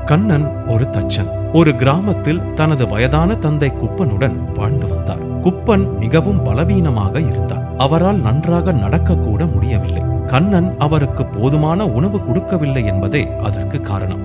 கண்ணன் ஒரு தச்சன் ஒரு கிராமத்தில் தனது வயதான தந்தை குப்பனுடன் வாழ்ந்து வந்தார் குப்பன் மிகவும் பலவீனமாக இருந்தார் அவரால் நன்றாக நடக்கக்கூட முடியவில்லை கண்ணன் அவருக்கு போதுமான உணவு கொடுக்கவில்லை என்பதே அதற்கு காரணம்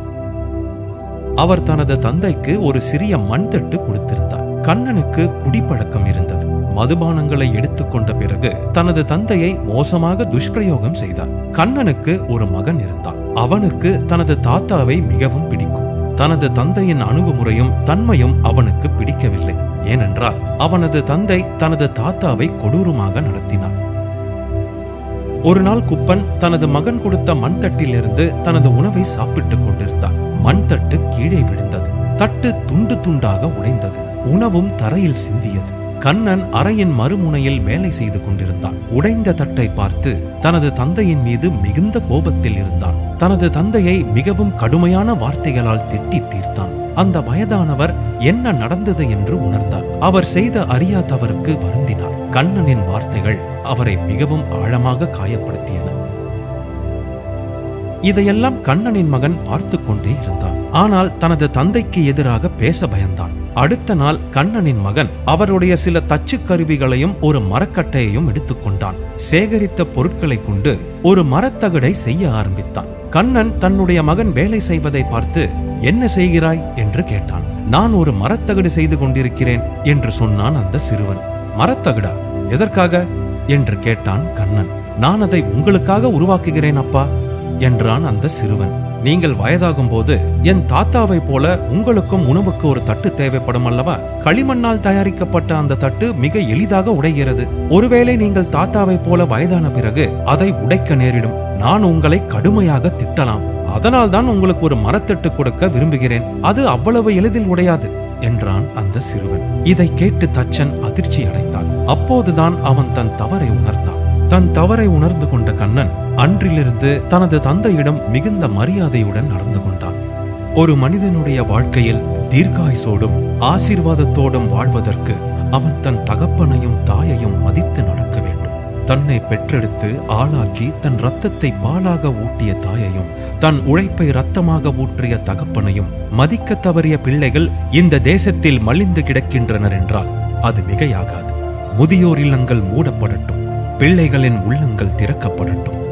அவர் தனது தந்தைக்கு ஒரு சிறிய மண் தட்டு கொடுத்திருந்தார் கண்ணனுக்கு குடிப்பழக்கம் இருந்தது மதுபானங்களை எடுத்துக்கொண்ட பிறகு தனது தந்தையை மோசமாக துஷ்பிரயோகம் செய்தார் கண்ணனுக்கு ஒரு மகன் இருந்தான் அவனுக்கு தனது தாத்தாவை மிகவும் பிடிக்கும் தனது தந்தையின் அணுகுமுறையும் தன்மையும் அவனுக்கு பிடிக்கவில்லை ஏனென்றால் அவனது தந்தை தனது தாத்தாவை கொடூரமாக நடத்தினார் ஒரு நாள் குப்பன் தனது மகன் கொடுத்த மண் தட்டிலிருந்து தனது உணவை சாப்பிட்டுக் கொண்டிருந்தார் மண் தட்டு கீழே விழுந்தது தட்டு துண்டு துண்டாக உடைந்தது உணவும் தரையில் சிந்தியது கண்ணன் அறையின் மறுமுனையில் வேலை செய்து கொண்டிருந்தான் உடைந்த தட்டை பார்த்து தனது தந்தையின் மீது மிகுந்த கோபத்தில் இருந்தான் தனது தந்தையை மிகவும் கடுமையான வார்த்தைகளால் திட்டி தீர்த்தான் அந்த வயதானவர் என்ன நடந்தது என்று உணர்ந்தார் அவர் செய்த அறியா தவறுக்கு வருந்தினார் கண்ணனின் வார்த்தைகள் அவரை மிகவும் ஆழமாக காயப்படுத்தியன இதையெல்லாம் கண்ணனின் மகன் பார்த்து கொண்டே இருந்தான் ஆனால் தனது தந்தைக்கு எதிராக பேச பயந்தான் அடுத்த நாள் கண்ணனின் மகன் அவருடைய சில தச்சு கருவிகளையும் ஒரு மரக்கட்டையையும் எடுத்துக்கொண்டான் சேகரித்த பொருட்களை கொண்டு ஒரு மரத்தகடை செய்ய ஆரம்பித்தான் கண்ணன் தன்னுடைய மகன் வேலை செய்வதை பார்த்து என்ன செய்கிறாய் என்று கேட்டான் நான் ஒரு மரத்தகடு செய்து கொண்டிருக்கிறேன் என்று சொன்னான் அந்த சிறுவன் மரத்தகடா எதற்காக என்று கேட்டான் கண்ணன் நான் அதை உங்களுக்காக உருவாக்குகிறேன் அப்பா என்றான் அந்த சிறுவன் நீங்கள் வயதாகும் போது என் தாத்தாவை போல உங்களுக்கும் உணவுக்கு ஒரு தட்டு தேவைப்படும் அல்லவா களிமண்ணால் தயாரிக்கப்பட்ட அந்த தட்டு மிக எளிதாக உடைகிறது ஒருவேளை நீங்கள் தாத்தாவை போல வயதான பிறகு அதை உடைக்க நேரிடும் நான் உங்களை கடுமையாக திட்டலாம் அதனால் தான் உங்களுக்கு ஒரு மரத்தட்டு கொடுக்க விரும்புகிறேன் அது அவ்வளவு எளிதில் உடையாது என்றான் அந்த சிறுவன் இதை கேட்டு தச்சன் அதிர்ச்சி அடைந்தான் அப்போதுதான் அவன் தன் தவறை உணர்ந்தான் தன் தவறை உணர்ந்து கொண்ட கண்ணன் அன்றிலிருந்து தனது தந்தையிடம் மிகுந்த மரியாதையுடன் நடந்து கொண்டான் ஒரு மனிதனுடைய வாழ்க்கையில் தீர்க்காயுசோடும் ஆசீர்வாதத்தோடும் வாழ்வதற்கு அவன் தன் தகப்பனையும் தாயையும் மதித்து நடக்க வேண்டும் தன்னை பெற்றெடுத்து ஆளாக்கி தன் ரத்தத்தை பாலாக ஊட்டிய தாயையும் தன் உழைப்பை ரத்தமாக ஊற்றிய தகப்பனையும் மதிக்க தவறிய பிள்ளைகள் இந்த தேசத்தில் மலிந்து கிடக்கின்றனர் என்றால் அது மிகையாகாது முதியோர் இல்லங்கள் மூடப்படட்டும் பிள்ளைகளின் உள்ளங்கள் திறக்கப்படட்டும்